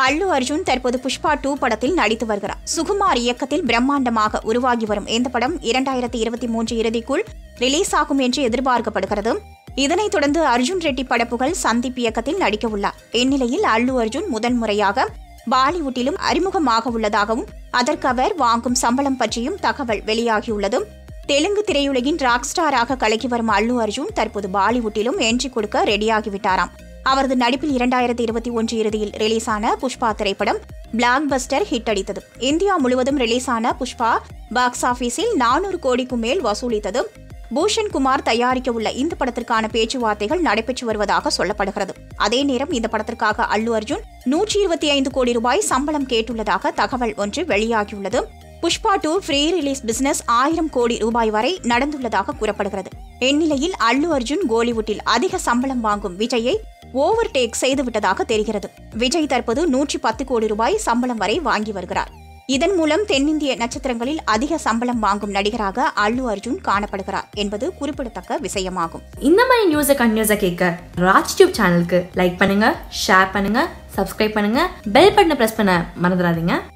அல்லு அர்ஜுன் தற்போது புஷ்பா டூ படத்தில் நடித்து வருகிறார் சுகுமார் இயக்கத்தில் பிரம்மாண்டமாக உருவாகி வரும் இந்த படம் இரண்டாயிரத்தி இருபத்தி மூன்று இறுதிக்குள் ரிலீஸ் ஆகும் என்று எதிர்பார்க்கப்படுகிறது இதனைத் தொடர்ந்து அர்ஜுன் ரெட்டி படப்புகள் சந்தீப் இயக்கத்தில் நடிக்க உள்ளார் இந்நிலையில் அல்லு அர்ஜுன் முதன் முறையாக பாலிவுட்டிலும் அறிமுகமாக உள்ளதாகவும் அதற்கு அவர் வாங்கும் சம்பளம் பற்றியும் தகவல் வெளியாகியுள்ளது தெலுங்கு திரையுலகின் ராக் ஸ்டாராக கலக்கி வரும் அல்லு அர்ஜுன் தற்போது பாலிவுட்டிலும் என்ட்ரி கொடுக்க ரெடியாகிவிட்டாராம் அவரது நடிப்பில் இரண்டாயிரத்தி இருபத்தி ஒன்று இறுதியில் ரிலீஸான புஷ்பா திரைப்படம் பிளாக் பஸ்டர் ஹிட் அடித்தது இந்தியா முழுவதும் ரிலீஸான புஷ்பா பாக்ஸ் ஆபீஸில் நானூறு கோடிக்கும் மேல் வசூலித்தது பூஷன் குமார் தயாரிக்க உள்ள இந்த படத்திற்கான பேச்சுவார்த்தைகள் நடைபெற்று வருவதாக சொல்லப்படுகிறது அதே நேரம் இந்த படத்திற்காக அல்லு அர்ஜுன் நூற்றி இருபத்தி ஐந்து கோடி ரூபாய் சம்பளம் கேட்டுள்ளதாக தகவல் ஒன்று வெளியாகியுள்ளது Pushpa two pre release business ஆயிரம் கோடி ரூபாய் வரை நடந்துள்ளதாக கூறப்படுகிறது இந்நிலையில் அல்லு அர்ஜுன் கோலிவுட்டில் அதிக சம்பளம் வாங்கும் விஜயை ஓவர் டேக் செய்துவிட்டதாக தெரிகிறது விஜய் தற்போது நூற்றி பத்து கோடி ரூபாய் சம்பளம் வரை வாங்கி வருகிறார் இதன் மூலம் தென்னிந்திய நட்சத்திரங்களில் அதிக சம்பளம் வாங்கும் நடிகராக அல்லு அர்ஜுன் காணப்படுகிறார் என்பது குறிப்பிடத்தக்க விஷயமாகும் இந்த மாதிரி நியூஸை கண்டினியூஸாக கேட்க ராஜ் டியூப் சேனலுக்கு லைக் பண்ணுங்க ஷேர் பண்ணுங்க சப்ஸ்கிரைப் பண்ணுங்க பெல் பட்டனை ப்ரெஸ் பண்ண மறந்துடாதீங்க